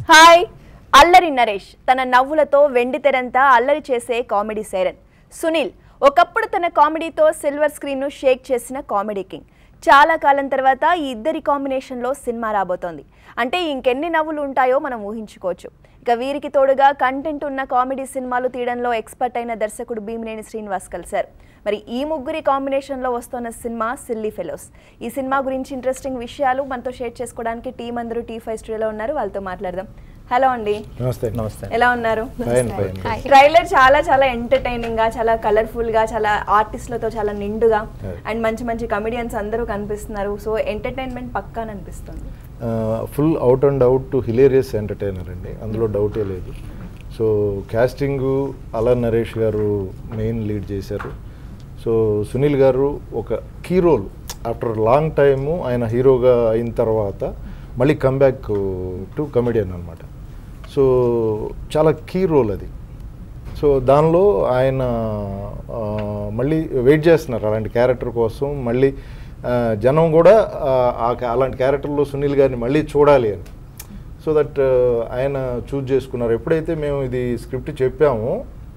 Hi అల్లరి నరేష్ తన నవ్వులతో వెండి తెరంతా అల్లరి చేసే కామెడీ సైరన్ సునీల్ ఒకప్పుడు తన కామెడీతో సిల్వర్ స్క్రీన్ను షేక్ చేసిన కామెడీ కింగ్ చాలా కాలం తర్వాత ఈ ఇద్దరి కాంబినేషన్లో సినిమా రాబోతోంది అంటే ఇంకెన్ని నవ్వులు ఉంటాయో మనం ఊహించుకోవచ్చు ఇక వీరికి తోడుగా కంటెంట్ ఉన్న కామెడీ సినిమాలు తీయడంలో ఎక్స్పర్ట్ అయిన దర్శకుడు భీమినేని శ్రీనివాస్ కలిశారు మరి ఈ ముగ్గురి కాంబినేషన్లో వస్తున్న సినిమా సిల్లీ ఫెలోస్ ఈ సినిమా గురించి ఇంట్రెస్టింగ్ విషయాలు మనతో షేర్ చేసుకోవడానికి టీం అందరూ టీ ఫైవ్ స్టూడియోలో ఉన్నారు వాళ్ళతో మాట్లాడదాం హలో అండి నమస్తే నమస్తే ఎలా ఉన్నారు ఫైన్ ఫైన్ ట్రైలర్ చాలా చాలా ఎంటర్టైనింగ్ గా చాలా కలర్ఫుల్ గా చాలా ఆర్టిస్టులతో చాలా నిండుగా Right. అండ్ మంచి మంచి కమెడియన్స్ అందరూ కనిపిస్తున్నారు సో ఎంటర్టైన్మెంట్ పక్కా అనిపిస్తుంది full out and out hilarious entertainer అండి అందులో డౌటే లేదు సో క్యాస్టింగ్ అలా నరేష్ గారు మెయిన్ లీడ్ చేశారు సో సునీల్ గారు ఒక key role after long time ఆయన హీరోగా అయిన తర్వాత మళ్ళీ కమ్బ్యాక్ టు కమెడియన్ అనమాట సో చాలా కీ రోల్ అది సో దానిలో ఆయన ఆ, మళ్ళీ వెయిట్ చేస్తున్నారు అలాంటి క్యారెక్టర్ కోసం మళ్ళీ ఆ, జనం కూడా ఆ, ఆ ca- అలాంటి క్యారెక్టర్లో సునీల్ గారిని మళ్ళీ చూడాలి అని సో దట్ ఆయన చూజ్ చేసుకున్నారు ఎప్పుడైతే మేము ఇది స్క్రిప్ట్ చెప్పామో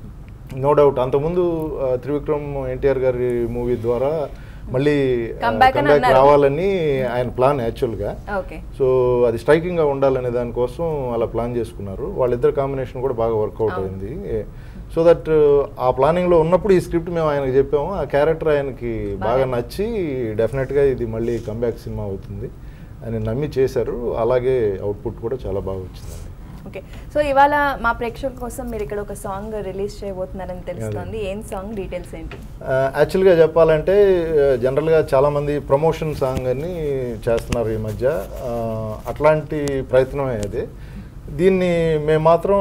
నో డౌట్ అంతకుముందు ఆ, త్రివిక్రమ్ ఎన్టీఆర్ గారి మూవీ ద్వారా మళ్ళీ Come back అని కమ్బ్యాక్ అన్నారు. రావాలని ఆయన ప్లాన్ యాక్చువల్గా ఓకే సో అది స్ట్రైకింగ్గా ఉండాలనే దానికోసం అలా ప్లాన్ చేసుకున్నారు వాళ్ళిద్దరు కాంబినేషన్ కూడా బాగా వర్కౌట్ అవును. అయింది సో దట్ ఆ ప్లానింగ్లో ఉన్నప్పుడు ఈ స్క్రిప్ట్ మేము ఆయనకి చెప్పాము ఆ క్యారెక్టర్ ఆయనకి బాగా బాగా. నచ్చి డెఫినెట్గా ఇది మళ్ళీ కంబ్యాక్ సినిమా అవుతుంది అని నమ్మి చేశారు అలాగే అవుట్పుట్ కూడా చాలా బాగా వచ్చిందండి ఓకే సో ఇవాళ మా ప్రేక్షకుల కోసం మీరు ఇక్కడ ఒక సాంగ్ రిలీజ్ చేయబోతున్నారని తెలుస్తుంది ఏం సాంగ్ డీటెయిల్స్ ఏంటి యాక్చువల్గా చెప్పాలంటే జనరల్గా చాలామంది ప్రమోషన్ సాంగ్ అని చేస్తున్నారు ఈ మధ్య ఆ, అట్లాంటి ప్రయత్నమే అది దీన్ని మేము మాత్రం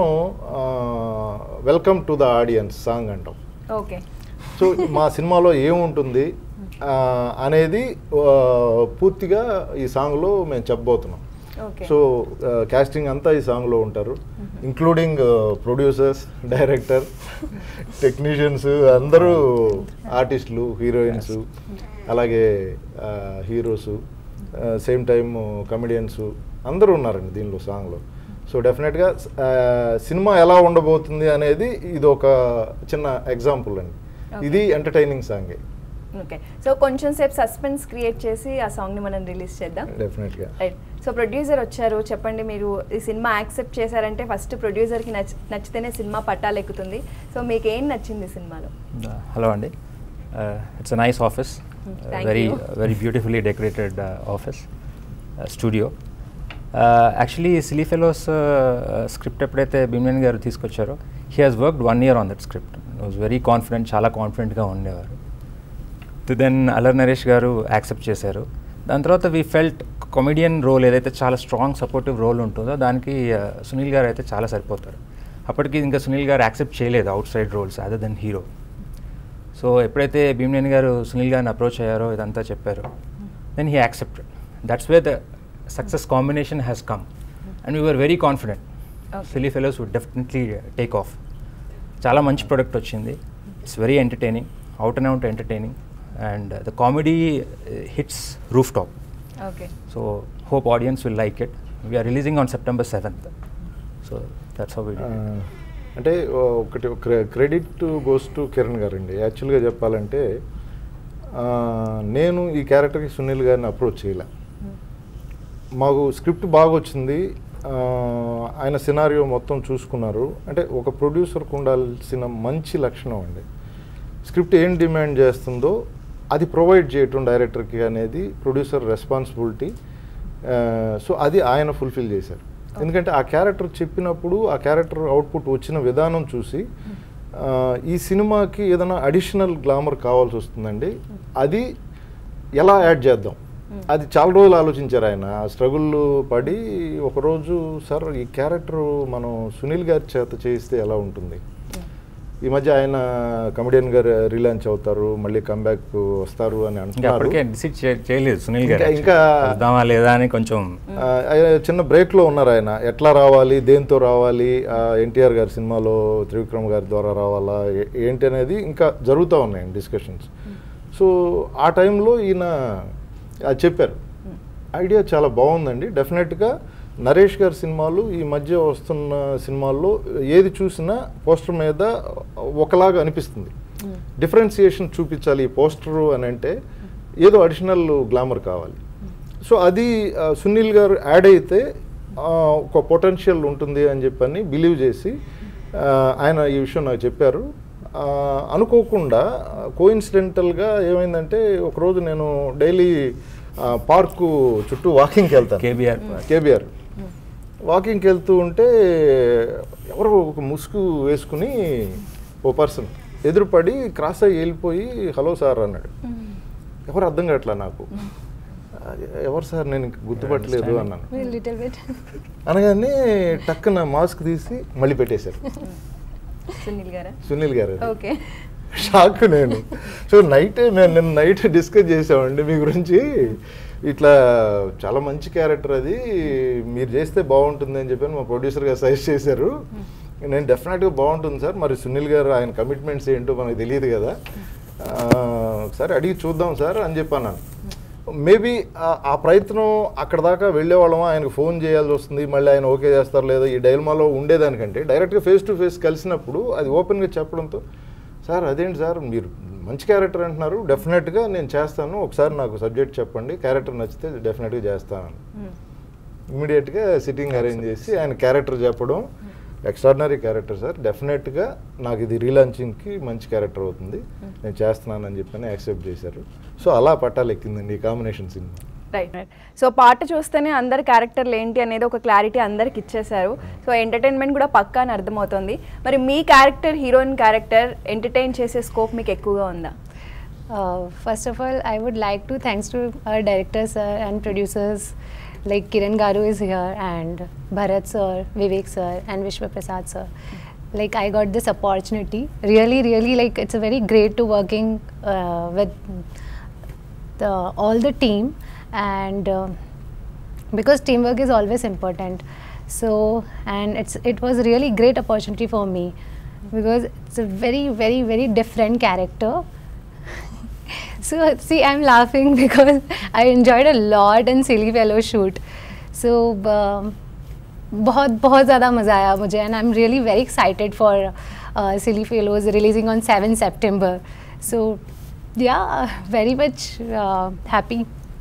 welcome to the audience song అంటాం ఓకే సో మా సినిమాలో ఏముంటుంది ఆ, అనేది ఆ, పూర్తిగా ఈ సాంగ్లో మేము చెప్పబోతున్నాం ఓకే సో కాస్టింగ్ అంతా ఈ సాంగ్లో ఉంటారు ఇంక్లూడింగ్ ప్రొడ్యూసర్స్ డైరెక్టర్ టెక్నీషియన్స్ అందరూ ఆర్టిస్టులు హీరోయిన్స్ అలాగే హీరోస్ సేమ్ టైమ్ కమెడియన్స్ అందరూ ఉన్నారండి దీనిలో సాంగ్లో సో డెఫినెట్గా సినిమా ఎలా ఉండబోతుంది అనేది ఇది ఒక చిన్న ఎగ్జాంపుల్ అండి ఇది ఎంటర్టైనింగ్ సాంగే ఓకే సో కొంచెం సేపు సస్పెన్స్ క్రియేట్ చేసి ఆ సాంగ్ని మనం రిలీజ్ చేద్దాం డెఫినెట్గా రైట్ సో ప్రొడ్యూసర్ వచ్చారు చెప్పండి మీరు ఈ సినిమా యాక్సెప్ట్ చేశారంటే ఫస్ట్ ప్రొడ్యూసర్కి నచ్చ నచ్చితేనే సినిమా పట్టాలెక్కుతుంది సో మీకు ఏం నచ్చింది ఈ సినిమాలో హలో అండి it's a nice office Thank very you. Very beautifully decorated office studio actually silly fellows script ఎప్పుడైతే భీమేన్ గారు తీసుకొచ్చారో he has worked one year on that script was very confident చాలా కాన్ఫిడెంట్గా ఉండేవారు దెన్ అలర్ నరేష్ గారు యాక్సెప్ట్ చేశారు దాని తర్వాత వీ ఫెల్ట్ కామెడియన్ రోల్ ఏదైతే చాలా స్ట్రాంగ్ సపోర్టివ్ రోల్ ఉంటుందో దానికి uh, సునీల్ గారు అయితే చాలా సరిపోతారు అప్పటికి ఇంకా సునీల్ గారు యాక్సెప్ట్ చేయలేదు outside roles other than hero so ఎప్పుడైతే భీమనేని గారు సునీల్ గారిని అప్రోచ్ అయ్యారో ఇదంతా చెప్పారో then he accepted that's way the success combination has come and we were very confident Okay. Silly fellows would definitely take off చాలా మంచి product వచ్చింది it's very entertaining out and out entertaining and the comedy hits roof top okay so hope audience will like it we're releasing on September seventh so that's how ఆ, అంటే ఒకటి credit goes to Kiran గారండి యాక్చువల్గా చెప్పాలంటే ఆ, నేను ఈ క్యారెక్టర్కి సునీల్ గారిని అప్రోచ్ చేయలే మాకు స్క్రిప్ట్ బాగా వచ్చింది ఆ, ఆయన సినారియో మొత్తం చూసుకున్నారు అంటే ఒక ప్రొడ్యూసర్కి ఉండాల్సిన మంచి లక్షణం అండి స్క్రిప్ట్ ఏం డిమాండ్ చేస్తుందో అది ప్రొవైడ్ చేయటం డైరెక్టర్కి అనేది ప్రొడ్యూసర్ రెస్పాన్సిబిలిటీ సో అది ఆయన ఫుల్ఫిల్ చేశారు ఎందుకంటే ఆ క్యారెక్టర్ చెప్పినప్పుడు ఆ క్యారెక్టర్ అవుట్పుట్ వచ్చిన విధానం చూసి ఆ, ఈ సినిమాకి ఏదైనా అడిషనల్ గ్లామర్ కావాల్సి వస్తుందండి అది ఎలా యాడ్ చేద్దాం అది చాలా రోజులు ఆలోచించారు ఆయన స్ట్రగుల్ పడి ఒకరోజు సార్ ఈ క్యారెక్టర్ మనం సునీల్ గారి చేత చేయిస్తే ఎలా ఉంటుంది ఈ మధ్య ఆయన కమెడియన్ గారు రీలాంచ్ అవుతారు మళ్ళీ కంబ్యాక్ వస్తారు అని ఇంకా అంటున్నారు అప్పటికే డిసైడ్ చేయలేదు సునీల్ గారు ఇంకా- ఇంకా- వద్దామా లేదా అని కొంచెం ఆ, ఆయన చిన్న బ్రేక్లో ఉన్నారు ఆయన ఎట్లా రావాలి దేంతో రావాలి ఎన్టీఆర్ గారి సినిమాలో త్రివిక్రమ్ గారి ద్వారా రావాలా ఏ- ఏంటి అనేది ఇంకా జరుగుతూ ఉన్నాయండి డిస్కషన్స్ సో ఆ టైంలో ఈయన అది చెప్పారు ఐడియా చాలా బాగుందండి డెఫినెట్గా నరేష్ గారి సినిమాలు ఈ మధ్య వస్తున్న సినిమాల్లో ఏది చూసినా పోస్టర్ మీద ఒకలాగా అనిపిస్తుంది డిఫరెన్సియేషన్ చూపించాలి ఈ పోస్టరు అని అంటే ఏదో అడిషనల్ గ్లామర్ కావాలి సో అది ఆ, సునీల్ గారు యాడ్ అయితే ఆ, ఒక పొటెన్షియల్ ఉంటుంది అని చెప్పని బిలీవ్ చేసి ఆ, ఆయన ఈ విషయం నాకు చెప్పారు ఆ, అనుకోకుండా కోయిన్సిడెంటల్గా ఏమైందంటే ఒకరోజు నేను డైలీ పార్కు చుట్టూ వాకింగ్కి వెళ్తాను KBR. కేబిఆర్ వాకింగ్కి వెళ్తూ ఉంటే ఎవరో ఒక ముసుగు వేసుకుని ఓ పర్సన్ ఎదురుపడి క్రాస్ అయ్యి వెళ్ళిపోయి హలో సార్ అన్నాడు ఎవరు అర్థం కావట్లా నాకు ఎవరు సార్ నేను ఇంక గుర్తుపట్టలేదు అన్నాను లిటిల్ బిట్ అనగానే టక్కున మాస్క్ తీసి మళ్ళీ పెట్టేశారు సునీల్ గారా సునీల్ గారు అది. ఓకే షాక్ నేను సో నైట్ మేము నిన్న నైట్ డిస్కస్ చేసామండి మీ గురించి ఇట్లా చాలా మంచి క్యారెక్టర్ అది మీరు చేస్తే బాగుంటుంది అని చెప్పి మా ప్రొడ్యూసర్ గారు సజెస్ట్ చేశారు నేను డెఫినెట్గా బాగుంటుంది సార్ మరి సునీల్ గారు ఆయన కమిట్మెంట్స్ ఏంటో మనకు తెలియదు కదా ఆ, ఒకసారి అడిగి చూద్దాం సార్ అని చెప్పాను మేబీ ఆ ప్రయత్నం అక్కడ దాకా వెళ్ళే వాళ్ళమా ఆయనకు ఫోన్ చేయాల్సి వస్తుంది మళ్ళీ ఆయన ఓకే చేస్తారు లేదా ఈ డైల్మాలో ఉండేదానికంటే డైరెక్ట్గా ఫేస్ టు ఫేస్ కలిసినప్పుడు అది ఓపెన్గా చెప్పడంతో సార్ అదేంటి సార్ మీరు మంచి క్యారెక్టర్ అంటున్నారు డెఫినెట్గా నేను చేస్తాను ఒకసారి నాకు సబ్జెక్ట్ చెప్పండి క్యారెక్టర్ నచ్చితే డెఫినెట్గా చేస్తాను ఇమీడియట్గా సిట్టింగ్ అరేంజ్ చేసి ఆయన క్యారెక్టర్ చెప్పడం ఎక్స్ట్రాడినరీ క్యారెక్టర్ సార్ డెఫినెట్గా నాకు ఇది రీలాంచింగ్కి మంచి క్యారెక్టర్ అవుతుంది నేను చేస్తున్నానని చెప్పని యాక్సెప్ట్ చేశారు సో అలా పట్టాలు ఎక్కిందండి ఈ కాంబినేషన్ సినిమా రైట్ సో పాట చూస్తేనే అందరి క్యారెక్టర్లు ఏంటి అనేది ఒక క్లారిటీ అందరికి ఇచ్చేశారు సో ఎంటర్టైన్మెంట్ కూడా పక్కా అని అర్థమవుతుంది మరి మీ క్యారెక్టర్ హీరోయిన్ క్యారెక్టర్ ఎంటర్టైన్ చేసే స్కోప్ మీకు ఎక్కువగా ఉందా Uh, first of all, I would like to thanks to our directors sir, and producers like Kiran Garu is here and Bharat sir, Vivek sir, and Vishwa Prasad sir. Like I got this opportunity. Really, really, like it's a very great to working uh, with the all the team and. Uh, because teamwork is always important so and it's it was a really great opportunity for me because it's a very very very different character so see i'm laughing because i enjoyed a lot in silly fellow shoot so um, बहुत बहुत ज़्यादा मज़ा आया मुझे and I am really very excited for silly fellows releasing on seven September so yeah very much happy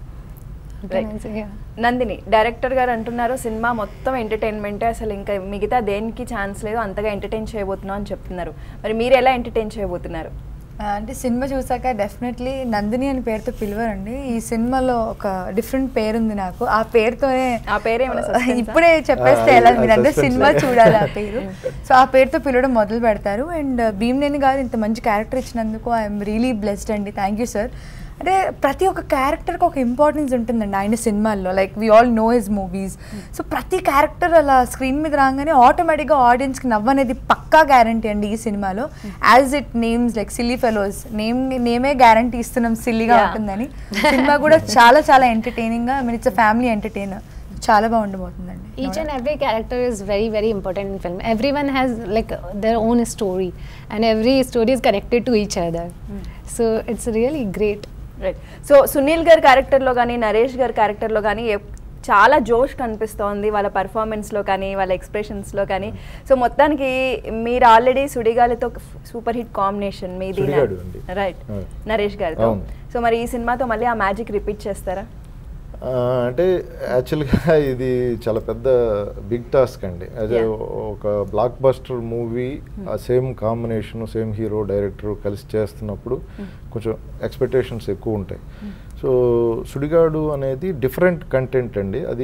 Nandini director garu అంటున్నారు cinema మొత్తం ఎంటర్టైన్మెంటే అసలు ఇంకా మిగతా దేనికి ఛాన్స్ లేదు అంతగా ఎంటర్టైన్ చేయబోతున్నాం అని చెప్తున్నారు మరి మీరు ఎలా ఎంటర్టైన్ చేయబోతున్నారు ఆ, అంటే సినిమా చూసాక డెఫినెట్లీ నందిని అని పేరుతో పిలవరండి ఈ సినిమాలో ఒక డిఫరెంట్ పేరు ఉంది నాకు ఆ పేరుతోనే ఆ పేరు ఏమైనా suspense ఆ? ఇప్పుడే చెప్పేస్తే ఆ, ఎలా అది మీరందరూ suspense. సినిమా చూడాలి ఆ పేరు సో ఆ పేరుతో పిలవడం మొదలు పెడతారు అండ్ భీమ్నేని గారు ఇంత మంచి క్యారెక్టర్ ఇచ్చినందుకు ఐఎమ్ రియలీ బ్లెస్డ్ అండి థ్యాంక్ యూ సార్ అంటే ప్రతి ఒక్క క్యారెక్టర్కి ఒక ఇంపార్టెన్స్ ఉంటుందండి ఆయన సినిమాల్లో like we all know his movies so ప్రతి క్యారెక్టర్ అలా స్క్రీన్ మీద రాగానే ఆటోమేటిక్గా ఆడియన్స్కి నవ్వు అనేది పక్కా గ్యారంటీ అండి ఈ సినిమాలో as it names like silly fellows name నేమే గ్యారంటీ ఇస్తున్నాం సిల్లీగా Yeah. ఉంటుందని సినిమా కూడా చాలా చాలా ఎంటర్టైనింగ్గా మీన్ ఇట్స్ ఫ్యామిలీ ఎంటర్టైనర్ చాలా బాగుండబోతుందండి each and every character is very very important in film everyone has like their own story and every story is connected to each other so it's really great right so Sunil గారి క్యారెక్టర్లో కానీ నరేష్ గారి క్యారెక్టర్లో కానీ ఎప్- చాలా జోష్ కనిపిస్తోంది వాళ్ళ పర్ఫార్మెన్స్లో కానీ వాళ్ళ ఎక్స్ప్రెషన్స్లో కానీ సో మొత్తానికి మీరు ఆల్రెడీ సుడిగాలితో సూపర్ హిట్ కాంబినేషన్ మీది సుడిగాడు అండి. రైట్ అవును. నరేష్ గారితో అవును. సో మరి ఈ సినిమాతో మళ్ళీ ఆ మ్యాజిక్ రిపీట్ చేస్తారా ఆ, అంటే యాక్చువల్గా ఇది చాలా పెద్ద బిగ్ టాస్క్ అండి అదే Yeah. ఒక బ్లాక్ బస్టర్ మూవీ ఆ same combination same hero director కలిసి చేస్తున్నప్పుడు కొంచెం ఎక్స్పెక్టేషన్స్ ఎక్కువ ఉంటాయి సో సుడిగాడు అనేది డిఫరెంట్ కంటెంట్ అండి అది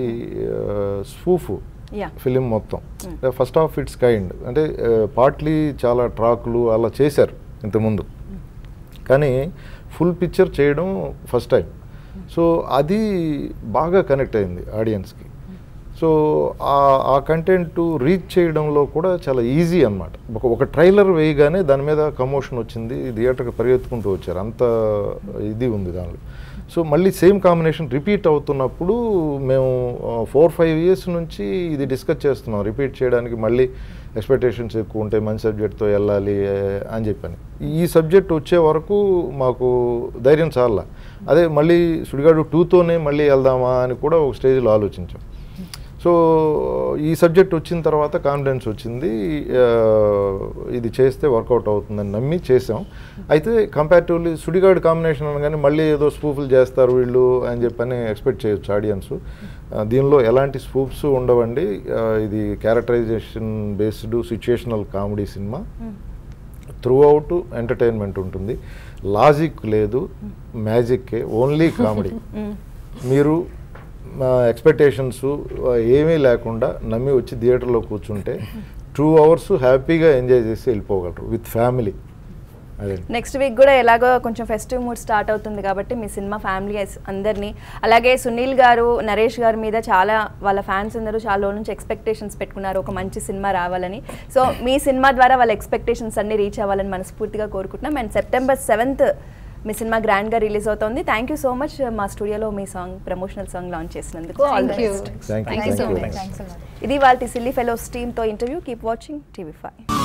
స్ఫూఫ్ Yeah. ఫిలిం మొత్తం ఫస్ట్ ఆఫ్ ఇట్స్ కైండ్ అంటే పార్ట్లీ చాలా ట్రాక్లు అలా చేశారు ఇంతకుముందు కానీ ఫుల్ పిక్చర్ చేయడం ఫస్ట్ టైం సో అది బాగా కనెక్ట్ అయింది ఆడియన్స్కి సో ఆ- ఆ కంటెంట్ రీచ్ చేయడంలో కూడా చాలా ఈజీ అనమాట ఒక ఒక ట్రైలర్ వేయగానే దాని మీద కమోషన్ వచ్చింది థియేటర్కి పరిగెత్తుకుంటూ వచ్చారు అంత ఇది ఉంది దానిలో సో మళ్ళీ సేమ్ కాంబినేషన్ రిపీట్ అవుతున్నప్పుడు మేము ఫోర్ ఫైవ్ ఇయర్స్ నుంచి ఇది డిస్కస్ చేస్తున్నాం రిపీట్ చేయడానికి మళ్ళీ ఎక్స్పెక్టేషన్స్ ఎక్కువ ఉంటాయి మంచి సబ్జెక్ట్తో వెళ్ళాలి ఏ, అని చెప్పని ఈ సబ్జెక్ట్ వచ్చే వరకు మాకు ధైర్యం చాలా అదే మళ్ళీ సుడిగాడు టూతోనే మళ్ళీ వెళ్దామా అని కూడా ఒక స్టేజ్లో ఆలోచించాం సో సో ఈ సబ్జెక్ట్ వచ్చిన తర్వాత కాన్ఫిడెన్స్ వచ్చింది ఆ, ఇది చేస్తే వర్కౌట్ అవుతుందని నమ్మి చేసాం అయితే కంపారిటివ్లీ సుడిగాడు కాంబినేషన్ అనగానే మళ్ళీ ఏదో స్పూఫులు చేస్తారు వీళ్ళు అని చెప్పని ఎక్స్పెక్ట్ చేయొచ్చు ఆడియన్స్ దీనిలో ఎలాంటి స్పూఫ్స్ ఉండవండి ఆ, ఇది క్యారెక్టరైజేషన్ బేస్డ్ సిచ్యుయేషనల్ కామెడీ సినిమా త్రూ అవుట్ ఎంటర్టైన్మెంట్ ఉంటుంది లాజిక్ లేదు మ్యాజిక్కే ఓన్లీ కామెడీ మీరు ఎక్స్పెక్టేషన్స్ ఏమీ లేకుండా నమ్మి వచ్చి థియేటర్లో కూర్చుంటే టూ అవర్స్ హ్యాపీగా ఎంజాయ్ చేసి వెళ్ళిపోగలరు విత్ ఫ్యామిలీ అదే నెక్స్ట్ వీక్ కూడా ఎలాగో కొంచెం ఫెస్టివ్ మూడ్ స్టార్ట్ అవుతుంది కాబట్టి మీ సినిమా ఫ్యామిలీ అందరినీ అలాగే సునీల్ గారు నరేష్ గారి మీద చాలా వాళ్ళ ఫ్యాన్స్ అందరూ చాలా రోజుల నుంచి ఎక్స్పెక్టేషన్స్ పెట్టుకున్నారు ఒక మంచి సినిమా రావాలని సో మీ సినిమా ద్వారా వాళ్ళ ఎక్స్పెక్టేషన్స్ అన్ని రీచ్ అవ్వాలని మనస్ఫూర్తిగా కోరుకుంటున్నాం అండ్ సెప్టెంబర్ సెవెంత్ మీ సినిమా గ్రాండ్గా రిలీజ్ అవుతుంది థ్యాంక్ యూ సో మచ్ మా స్టూడియోలో మీ సాంగ్ ప్రమోషనల్ సాంగ్ లాంచ్ చేసినందుకు all Thank you. Thank you Thank you so thank you much. Thanks a lot ఇది వాళ్ళ సిల్లీ ఫెలోస్ టీమ్తో interview keep watching TV five